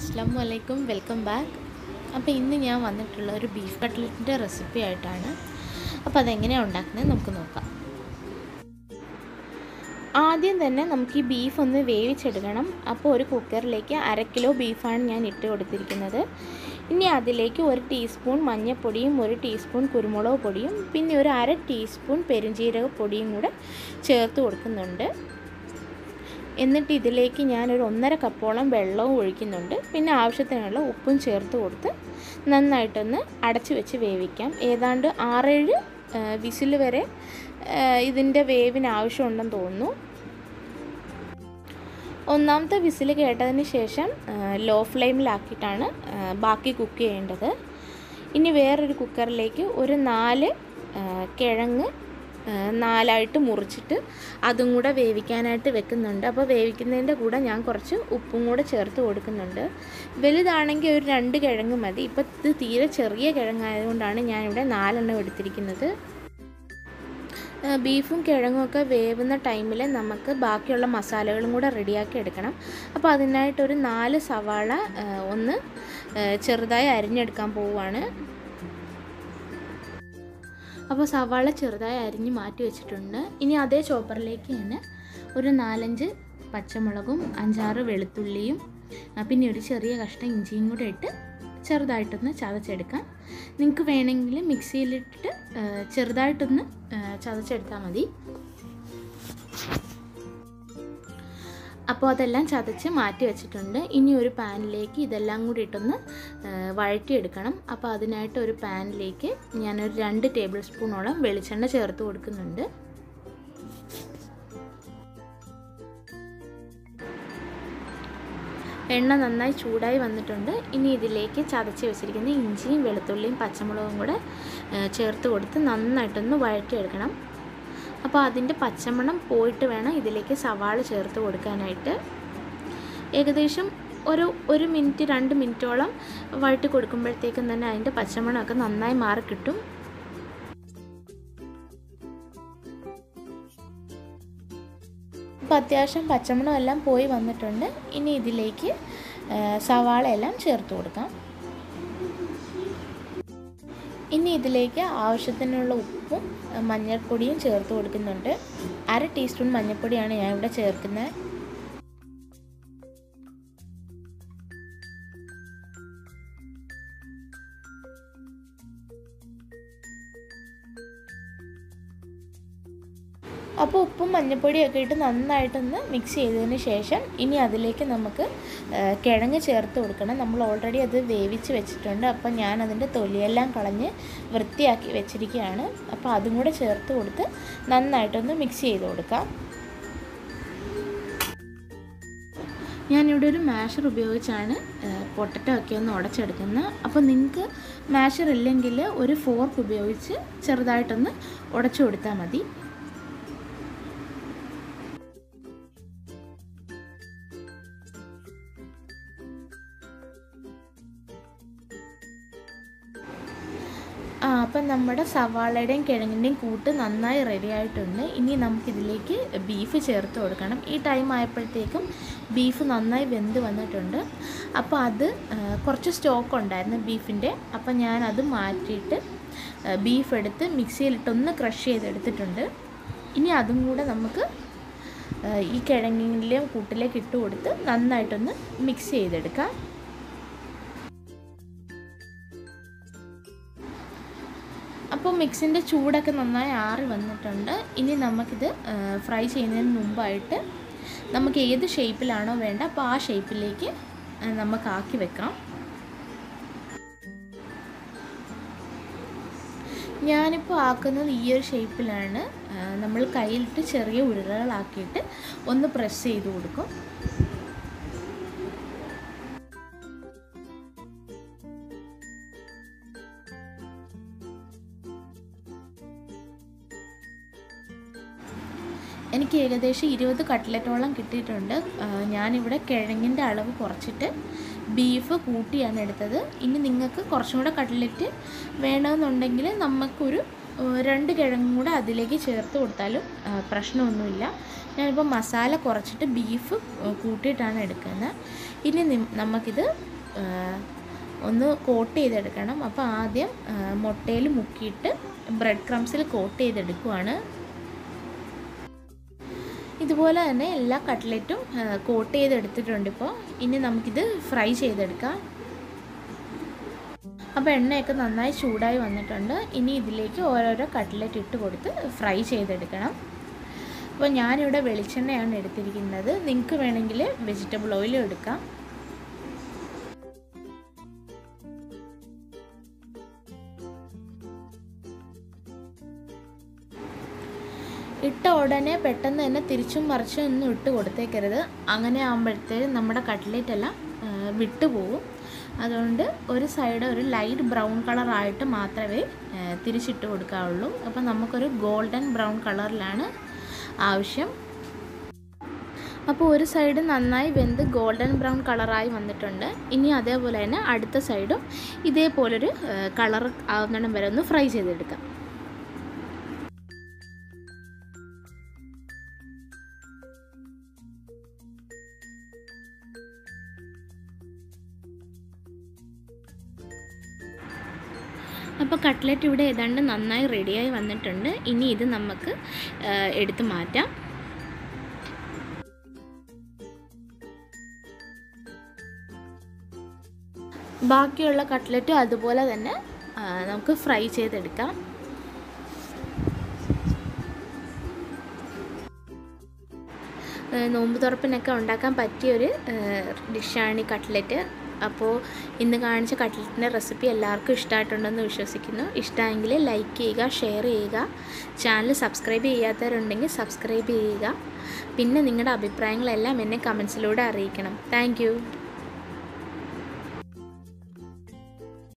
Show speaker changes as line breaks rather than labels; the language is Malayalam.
അസ്സാം വലൈക്കും വെൽക്കം ബാക്ക് അപ്പോൾ ഇന്ന് ഞാൻ വന്നിട്ടുള്ള ഒരു ബീഫ് കട്ട്ലറ്റിൻ്റെ റെസിപ്പി ആയിട്ടാണ് അപ്പോൾ അതെങ്ങനെയാണ് ഉണ്ടാക്കുന്നത് നമുക്ക് നോക്കാം ആദ്യം തന്നെ നമുക്ക് ഈ ബീഫ് ഒന്ന് വേവിച്ചെടുക്കണം അപ്പോൾ ഒരു കുക്കറിലേക്ക് അര കിലോ ബീഫാണ് ഞാൻ ഇട്ട് കൊടുത്തിരിക്കുന്നത് ഇനി അതിലേക്ക് ഒരു ടീസ്പൂൺ മഞ്ഞൾപ്പൊടിയും ഒരു ടീസ്പൂൺ കുരുമുളക് പൊടിയും പിന്നെ ഒരു അര ടീസ്പൂൺ പെരുംജീരക പൊടിയും കൂടെ ചേർത്ത് കൊടുക്കുന്നുണ്ട് എന്നിട്ട് ഇതിലേക്ക് ഞാനൊരു ഒന്നര കപ്പോളം വെള്ളവും ഒഴിക്കുന്നുണ്ട് പിന്നെ ആവശ്യത്തിനുള്ള ഉപ്പും ചേർത്ത് കൊടുത്ത് നന്നായിട്ടൊന്ന് അടച്ചു വെച്ച് വേവിക്കാം ഏതാണ്ട് ആറേഴ് വിസിൽ വരെ ഇതിൻ്റെ വേവിന് ആവശ്യമുണ്ടെന്ന് തോന്നുന്നു ഒന്നാമത്തെ വിസിൽ കേട്ടതിന് ശേഷം ലോ ഫ്ലെയിമിലാക്കിയിട്ടാണ് ബാക്കി കുക്ക് ചെയ്യേണ്ടത് ഇനി വേറൊരു കുക്കറിലേക്ക് ഒരു നാല് കിഴങ്ങ് നാലായിട്ട് മുറിച്ചിട്ട് അതും കൂടെ വേവിക്കാനായിട്ട് വെക്കുന്നുണ്ട് അപ്പോൾ വേവിക്കുന്നതിൻ്റെ കൂടെ ഞാൻ കുറച്ച് ഉപ്പും കൂടെ ചേർത്ത് കൊടുക്കുന്നുണ്ട് വലുതാണെങ്കിൽ ഒരു രണ്ട് കിഴങ്ങ് മതി ഇപ്പോൾ ഇത് തീരെ ചെറിയ കിഴങ്ങായതുകൊണ്ടാണ് ഞാനിവിടെ നാലെണ്ണം എടുത്തിരിക്കുന്നത് ബീഫും കിഴങ്ങും ഒക്കെ വേവുന്ന ടൈമിൽ നമുക്ക് ബാക്കിയുള്ള മസാലകളും കൂടെ റെഡിയാക്കി എടുക്കണം അപ്പോൾ അതിനായിട്ടൊരു നാല് സവാള ഒന്ന് ചെറുതായി അരിഞ്ഞെടുക്കാൻ പോവുകയാണ് അപ്പോൾ സവാള ചെറുതായി അരിഞ്ഞ് മാറ്റി വെച്ചിട്ടുണ്ട് ഇനി അതേ ചോപ്പറിലേക്ക് തന്നെ ഒരു നാലഞ്ച് പച്ചമുളകും അഞ്ചാറ് വെളുത്തുള്ളിയും പിന്നെ ഒരു ചെറിയ കഷ്ണം ഇഞ്ചിയും കൂടെ ഇട്ട് ചെറുതായിട്ടൊന്ന് ചതച്ചെടുക്കാം നിങ്ങൾക്ക് വേണമെങ്കിൽ മിക്സിയിലിട്ടിട്ട് ചെറുതായിട്ടൊന്ന് ചതച്ചെടുത്താൽ മതി അപ്പോൾ അതെല്ലാം ചതച്ച് മാറ്റി വെച്ചിട്ടുണ്ട് ഇനി ഒരു പാനിലേക്ക് ഇതെല്ലാം കൂടി ഇട്ടൊന്ന് വഴറ്റിയെടുക്കണം അപ്പോൾ അതിനായിട്ട് ഒരു പാനിലേക്ക് ഞാനൊരു രണ്ട് ടേബിൾ സ്പൂണോളം വെളിച്ചെണ്ണ ചേർത്ത് കൊടുക്കുന്നുണ്ട് എണ്ണ നന്നായി ചൂടായി വന്നിട്ടുണ്ട് ഇനി ഇതിലേക്ക് ചതച്ച് വെച്ചിരിക്കുന്ന ഇഞ്ചിയും വെളുത്തുള്ളിയും പച്ചമുളകും കൂടെ ചേർത്ത് കൊടുത്ത് നന്നായിട്ടൊന്ന് വഴറ്റിയെടുക്കണം അപ്പോൾ അതിൻ്റെ പച്ചമണം പോയിട്ട് വേണം ഇതിലേക്ക് സവാള ചേർത്ത് കൊടുക്കാനായിട്ട് ഏകദേശം ഒരു ഒരു മിനിറ്റ് രണ്ട് മിനിറ്റോളം വഴറ്റി കൊടുക്കുമ്പോഴത്തേക്കും തന്നെ അതിൻ്റെ പച്ചമണമൊക്കെ നന്നായി മാറി കിട്ടും അപ്പോൾ അത്യാവശ്യം പച്ചമണം എല്ലാം പോയി വന്നിട്ടുണ്ട് ഇനി ഇതിലേക്ക് സവാള എല്ലാം ചേർത്ത് കൊടുക്കാം ഇനി ഇതിലേക്ക് ആവശ്യത്തിനുള്ള ഉപ്പും മഞ്ഞൾപ്പൊടിയും ചേർത്ത് കൊടുക്കുന്നുണ്ട് അര ടീസ്പൂൺ മഞ്ഞൾപ്പൊടിയാണ് ഞാൻ ഇവിടെ ചേർക്കുന്നത് അപ്പോൾ ഉപ്പും മഞ്ഞൾപ്പൊടിയൊക്കെ ഇട്ട് നന്നായിട്ടൊന്ന് മിക്സ് ചെയ്തതിന് ശേഷം ഇനി അതിലേക്ക് നമുക്ക് കിഴങ്ങ് ചേർത്ത് കൊടുക്കണം നമ്മൾ ഓൾറെഡി അത് വേവിച്ച് വെച്ചിട്ടുണ്ട് അപ്പോൾ ഞാൻ അതിൻ്റെ തൊലിയെല്ലാം കളഞ്ഞ് വൃത്തിയാക്കി വെച്ചിരിക്കുകയാണ് അപ്പോൾ അതും കൂടെ ചേർത്ത് കൊടുത്ത് നന്നായിട്ടൊന്ന് മിക്സ് ചെയ്ത് കൊടുക്കാം ഞാനിവിടെ ഒരു മാഷർ ഉപയോഗിച്ചാണ് പൊട്ടറ്റോ ഒക്കെ ഒന്ന് ഉടച്ചെടുക്കുന്നത് അപ്പോൾ നിങ്ങൾക്ക് മാഷർ ഇല്ലെങ്കിൽ ഒരു ഫോർക്ക് ഉപയോഗിച്ച് ചെറുതായിട്ടൊന്ന് ഉടച്ചു കൊടുത്താൽ മതി ആ അപ്പം നമ്മുടെ സവാളയുടെയും കിഴങ്ങിൻ്റെയും കൂട്ട് നന്നായി റെഡി ആയിട്ടുണ്ട് ഇനി നമുക്കിതിലേക്ക് ബീഫ് ചേർത്ത് കൊടുക്കണം ഈ ടൈം ആയപ്പോഴത്തേക്കും ബീഫ് നന്നായി വെന്ത് വന്നിട്ടുണ്ട് അപ്പോൾ അത് കുറച്ച് സ്റ്റോക്ക് ഉണ്ടായിരുന്നു ബീഫിൻ്റെ അപ്പം ഞാൻ അത് മാറ്റിയിട്ട് ബീഫ് എടുത്ത് മിക്സിയിലിട്ടൊന്ന് ക്രഷ് ചെയ്തെടുത്തിട്ടുണ്ട് ഇനി അതും കൂടെ നമുക്ക് ഈ കിഴങ്ങിൻ്റെയും കൂട്ടിലേക്ക് ഇട്ട് കൊടുത്ത് നന്നായിട്ടൊന്ന് മിക്സ് ചെയ്തെടുക്കാം അപ്പോൾ മിക്സിൻ്റെ ചൂടൊക്കെ നന്നായി ആറി വന്നിട്ടുണ്ട് ഇനി നമുക്കിത് ഫ്രൈ ചെയ്യുന്നതിന് മുമ്പായിട്ട് നമുക്ക് ഏത് ഷേപ്പിലാണോ വേണ്ട അപ്പോൾ ആ ഷേപ്പിലേക്ക് നമുക്ക് ആക്കി വെക്കാം ഞാനിപ്പോൾ ആക്കുന്നത് ഈ ഒരു ഷേപ്പിലാണ് നമ്മൾ കയ്യിലിട്ട് ചെറിയ ഉരുളകളാക്കിയിട്ട് ഒന്ന് പ്രസ് ചെയ്ത് കൊടുക്കും എനിക്ക് ഏകദേശം ഇരുപത് കട്ട്ലറ്റോളം കിട്ടിയിട്ടുണ്ട് ഞാനിവിടെ കിഴങ്ങിൻ്റെ അളവ് കുറച്ചിട്ട് ബീഫ് കൂട്ടിയാണ് എടുത്തത് ഇനി നിങ്ങൾക്ക് കുറച്ചും കൂടെ കട്ട്ലറ്റ് വേണമെന്നുണ്ടെങ്കിൽ നമുക്കൊരു രണ്ട് കിഴങ്ങും കൂടെ അതിലേക്ക് ചേർത്ത് കൊടുത്താലും പ്രശ്നമൊന്നുമില്ല ഞാനിപ്പോൾ മസാല കുറച്ചിട്ട് ബീഫ് കൂട്ടിയിട്ടാണ് എടുക്കുന്നത് ഇനി നി- നമുക്കിത് ആ, ഒന്ന് കോട്ട് ചെയ്തെടുക്കണം അപ്പോൾ ആദ്യം മുട്ടയിൽ മുക്കിയിട്ട് ബ്രെഡ് ക്രംസിൽ കോട്ട് ചെയ്തെടുക്കുവാണ് ഇതുപോലെ തന്നെ എല്ലാ കട്ട്ലറ്റും കോട്ട് ചെയ്തെടുത്തിട്ടുണ്ട് ഇപ്പോൾ ഇനി നമുക്കിത് ഫ്രൈ ചെയ്തെടുക്കാം അപ്പോൾ എണ്ണയൊക്കെ നന്നായി ചൂടായി വന്നിട്ടുണ്ട് ഇനി ഇതിലേക്ക് ഓരോരോ കട്ട്ലറ്റ് ഇട്ട് കൊടുത്ത് ഫ്രൈ ചെയ്തെടുക്കണം അപ്പോൾ ഞാനിവിടെ വെളിച്ചെണ്ണയാണ് എടുത്തിരിക്കുന്നത് നിങ്ങൾക്ക് വേണമെങ്കിൽ വെജിറ്റബിൾ ഓയിലും എടുക്കാം ഇട്ട ഉടനെ പെട്ടെന്ന് തന്നെ തിരിച്ചും മറിച്ചും ഒന്നും ഇട്ട് കൊടുത്തേക്കരുത് അങ്ങനെ ആകുമ്പോഴത്തേക്കും നമ്മുടെ കട്ട്ലേറ്റ് എല്ലാം ആ, വിട്ടുപോകും അതുകൊണ്ട് ഒരു സൈഡ് ഒരു ലൈറ്റ് ബ്രൗൺ കളറായിട്ട് മാത്രമേ ആ, തിരിച്ചിട്ട് കൊടുക്കാവുള്ളൂ അപ്പോൾ നമുക്കൊരു ഗോൾഡൻ ബ്രൗൺ കളറിലാണ് ആവശ്യം അപ്പോൾ ഒരു സൈഡ് നന്നായി വെന്ത് ഗോൾഡൻ ബ്രൗൺ കളറായി വന്നിട്ടുണ്ട് ഇനി അതേപോലെ തന്നെ അടുത്ത സൈഡും ഇതേപോലൊരു കളർ ആവുന്നിടം വരെ ഒന്ന് ഫ്രൈ ചെയ്തെടുക്കാം അപ്പോൾ കട്ട്ലറ്റ് ഇവിടെ ഏതാണ്ട് നന്നായി റെഡിയായി വന്നിട്ടുണ്ട് ഇനി ഇത് നമുക്ക് ആ, എടുത്ത് മാറ്റാം ബാക്കിയുള്ള കട്ട്ലറ്റും അതുപോലെ തന്നെ ആ, നമുക്ക് ഫ്രൈ ചെയ്തെടുക്കാം ഏഹ് നോമ്പ് തുറപ്പിനൊക്കെ ഉണ്ടാക്കാൻ പറ്റിയൊരു ഡിഷാണ് ഈ കട്ട്ലറ്റ് അപ്പോൾ ഇന്ന് കാണിച്ച കട്ട്ലറ്റിൻ്റെ റെസിപ്പി എല്ലാവർക്കും ഇഷ്ടമായിട്ടുണ്ടെന്ന് വിശ്വസിക്കുന്നു ഇഷ്ടമെങ്കിൽ ലൈക്ക് ചെയ്യുക ഷെയർ ചെയ്യുക ചാനൽ സബ്സ്ക്രൈബ് ചെയ്യാത്തവരുണ്ടെങ്കിൽ സബ്സ്ക്രൈബ് ചെയ്യുക പിന്നെ നിങ്ങളുടെ അഭിപ്രായങ്ങളെല്ലാം എന്നെ കമൻസിലൂടെ അറിയിക്കണം താങ്ക്